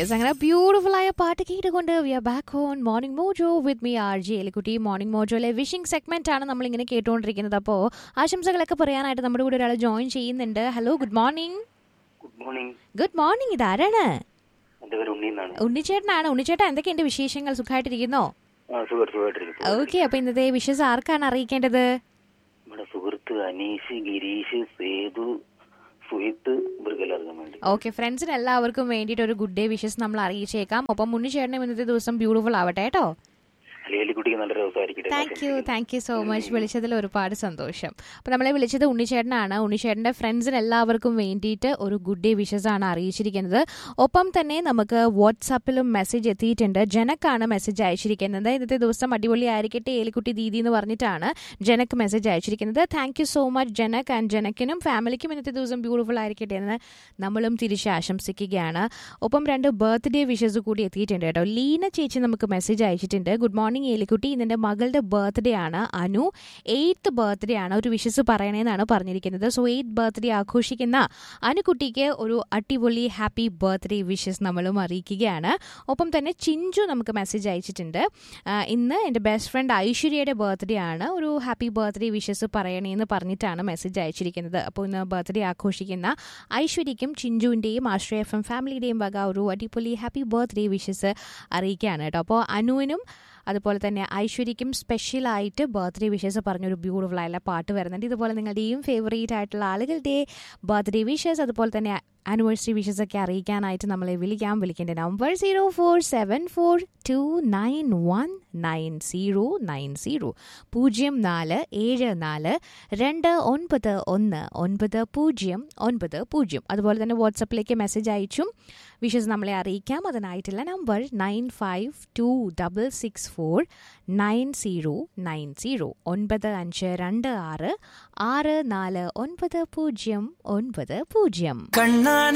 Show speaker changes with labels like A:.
A: yes അങ്ങനെ beautiful ആയ പാട്ട് കേട്ടുകൊണ്ട് we are back on morning mojo with me RJ Elikkutty morning മോജോയിലെ വിഷിംഗ് സെഗ്മെന്റ് ആണ് നമ്മൾ ഇങ്ങനെ കേട്ടുകൊണ്ടിരിക്കുന്നത് അപ്പോൾ ആശംസകളൊക്കെ പറയാനായിട്ട് നമ്മുടെ കൂടെ ഒരാൾ ജോയിൻ ചെയ്യുന്നുണ്ട് hello good morning
B: good morning
A: good morning ഇതാരാണ്
B: എന്റെ പേര് ഉണ്ണി എന്നാണ്
A: ഉണ്ണിച്ചേട്ടനാണ് ഉണ്ണിച്ചേട്ടൻ എന്തൊക്കെയുണ്ട് വിശേഷങ്ങൾ സുഖമായിട്ടിരിക്കുന്നോ
B: ആ സുഖം സുഖമായിട്ടിരിക്കുന്നു
A: ഓക്കെ അപ്പൊ ഇന്നത്തെ വിഷസ് ആർക്കാണ് അറിയിക്കേണ്ടത്
B: നമ്മുടെ സുഹൃത്ത് അനീഷ് ഗിരീഷ് സേതു സുഹിത്ത് ഇവർക്കെല്ലാവർക്കും വേണ്ടി
A: ഓക്കെ ഫ്രണ്ട്സിന് എല്ലാവർക്കും വേണ്ടിയിട്ട് ഒരു ഗുഡ് ഡേ വിഷസ് നമ്മൾ അറിയിച്ചേക്കാം ഒപ്പം ഉണ്ണിച്ചേട്ടനും ഇന്നത്തെ ദിവസം ബ്യൂട്ടിഫുൾ ആവട്ടെ കേട്ടോ
B: അലിയലിക്കുട്ടിക്ക് നല്ലൊരു ദിവസമായിരിക്കട്ടെ
A: thank you thank you so much വിളിച്ചതിൽ ഒരുപാട് സന്തോഷം അപ്പോൾ നമ്മളെ വിളിച്ചത് ഉണ്ണിച്ചേട്ടനാണ് ഉണ്ണിച്ചേട്ടൻ്റെ ഫ്രണ്ട്സിന് എല്ലാവർക്കും വേണ്ടിയിട്ട് ഒരു ഗുഡ് ഡേ വിഷസ് ആണ് അറിയിച്ചിരിക്കുന്നത് ഒപ്പം തന്നെ നമുക്ക് വാട്സാപ്പിലും മെസ്സേജ് എത്തിയിട്ടുണ്ട് ജനക്കാണ് മെസ്സേജ് അയച്ചിരിക്കുന്നത് ഇന്നത്തെ ദിവസം അടിപൊളി ആയിരിക്കട്ടെ ഏലിക്കുട്ടി ദീദി എന്ന് പറഞ്ഞിട്ടാണ് ജനക്ക് മെസ്സേജ് അയച്ചിരിക്കുന്നത് thank you so much Janak and ജനക്കിനും ഫാമിലിക്കും ഇന്നത്തെ ദിവസം ബ്യൂട്ടിഫുൾ ആയിരിക്കട്ടെ എന്ന് നമ്മളും തിരിച്ച് ആശംസിക്കുകയാണ് ഒപ്പം രണ്ട് ബർത്ത്ഡേ വിഷസ് കൂടി എത്തിയിട്ടുണ്ട് കേട്ടോ ലീന ചേച്ചി നമുക്ക് മെസ്സേജ് അയച്ചിട്ടുണ്ട് ഗുഡ് മോർണിംഗ് ഏലിക്കുട്ടി ഇന്നെൻ്റെ മകളുടെ ബർത്ത്ഡേ ആണ് അനു എയ്ത്ത് ബർത്ത്ഡേ ആണ് ഒരു വിഷസ് പറയണേന്നാണ് പറഞ്ഞിരിക്കുന്നത് സോ എയ്ത്ത് ബർത്ത്ഡേ ആഘോഷിക്കുന്ന അനുകുട്ടിക്ക് ഒരു അടിപൊളി ഹാപ്പി ബർത്ത്ഡേ വിഷസ് നമ്മളും അറിയിക്കുകയാണ് ഒപ്പം തന്നെ ചിഞ്ചു നമുക്ക് മെസ്സേജ് അയച്ചിട്ടുണ്ട് ആ, ഇന്ന് എൻ്റെ ബെസ്റ്റ് ഫ്രണ്ട് ഐശ്വര്യയുടെ ബർത്ത്ഡേ ആണ് ഒരു ഹാപ്പി ബർത്ത്ഡേ വിഷസ് പറയണേന്ന് പറഞ്ഞിട്ടാണ് മെസ്സേജ് അയച്ചിരിക്കുന്നത് അപ്പോൾ ഇന്ന് ബർത്ത്ഡേ ആഘോഷിക്കുന്ന ഐശ്വര്യയ്ക്കും ചിഞ്ചുവിൻ്റെയും ആശ്രയ എഫ് എം ഫാമിലിയുടെയും വക ഒരു അടിപൊളി ഹാപ്പി ബർത്ത്ഡേ വിഷസ് അറിയിക്കുകയാണ് കേട്ടോ അപ്പോൾ അനുവിനും അതുപോലെ തന്നെ ഐശ്വര്യയ്ക്കും സ്പെഷ്യലായിട്ട് ബർത്ത്ഡേ വിഷസ് പറഞ്ഞൊരു ബ്യൂട്ടിഫുൾ ആയിട്ടുള്ള പാട്ട് വരുന്നുണ്ട് ഇതുപോലെ നിങ്ങളുടെയും ഫേവറേറ്റ് ആയിട്ടുള്ള ആളുകളുടെ ബർത്ത്ഡേ വിഷസ് അതുപോലെ തന്നെ ആനിവേഴ്സറി വിഷസ് ഒക്കെ അറിയിക്കാനായിട്ട് നമ്മളെ വിളിക്കാം വിളിക്കേണ്ട number zero four seven four two nine one nine zero nine zero പൂജ്യം നാല് ഏഴ് നാല് രണ്ട് ഒൻപത് ഒന്ന് ഒൻപത് പൂജ്യം ഒൻപത് പൂജ്യം അതുപോലെ തന്നെ വാട്സപ്പിലേക്ക് മെസ്സേജ് അയച്ചും വിഷസ് നമ്മളെ അറിയിക്കാം അതിനായിട്ടുള്ള number nine five two double six four nine zero nine zero ഒൻപത് അഞ്ച് രണ്ട് ആറ് ആറ് നാല് ഒൻപത് പൂജ്യം ഒൻപത് പൂജ്യം
C: കണ്ണ